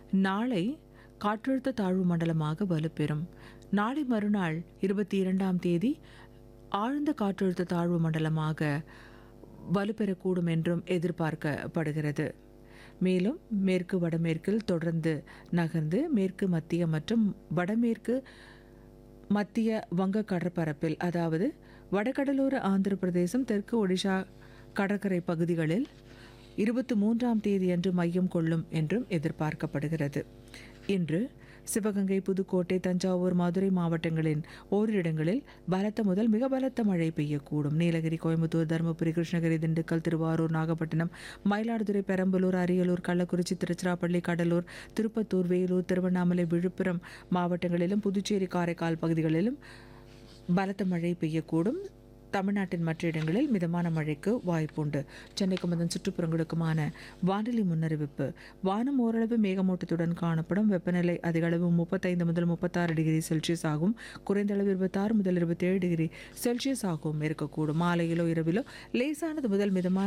நாளை காற்றழுத்த தாழ்வு மண்டலமாக வலுப்பெறும் நாளை மறுநாள் இருபத்தி இரண்டாம் தேதி ஆழ்ந்த காற்றழுத்த தாழ்வு மண்டலமாக வலுப்பெறக்கூடும் என்றும் எதிர்பார்க்கப்படுகிறது மேலும் மேற்கு வடமேற்கில் தொடர்ந்து நகர்ந்து மேற்கு மத்திய மற்றும் வடமேற்கு மத்திய வங்க கடற்பரப்பில் அதாவது வடகடலோர ஆந்திர பிரதேசம் தெற்கு ஒடிஷா கடற்கரை பகுதிகளில் இருபத்தி மூன்றாம் தேதியன்று மையம் கொள்ளும் என்றும் எதிர்பார்க்கப்படுகிறது இன்று சிவகங்கை புதுக்கோட்டை தஞ்சாவூர் மதுரை மாவட்டங்களின் ஓரிரு இடங்களில் பலத்த முதல் மிக பலத்த மழை பெய்யக்கூடும் நீலகிரி கோயம்புத்தூர் தருமபுரி கிருஷ்ணகிரி திண்டுக்கல் திருவாரூர் நாகப்பட்டினம் மயிலாடுதுறை பெரம்பலூர் அரியலூர் கள்ளக்குறிச்சி திருச்சிராப்பள்ளி கடலூர் திருப்பத்தூர் வேலூர் திருவண்ணாமலை விழுப்புரம் மாவட்டங்களிலும் புதுச்சேரி காரைக்கால் பகுதிகளிலும் பலத்த மழை பெய்யக்கூடும் தமிழ்நாட்டின் மற்ற இடங்களில் மிதமான மழைக்கு வாய்ப்புண்டு சென்னைக்கும் அதன் சுற்றுப்புறங்களுக்குமான வானிலை முன்னறிவிப்பு வானம் ஓரளவு மேகமூட்டத்துடன் காணப்படும் வெப்பநிலை அதிக அளவு முப்பத்தைந்து முதல் முப்பத்தாறு டிகிரி செல்சியஸ் ஆகும் குறைந்த அளவு இருபத்தாறு முதல் இருபத்தேழு டிகிரி செல்சியஸ் ஆகவும் இருக்கக்கூடும் மாலையிலோ இரவிலோ லேசானது முதல் மிதமான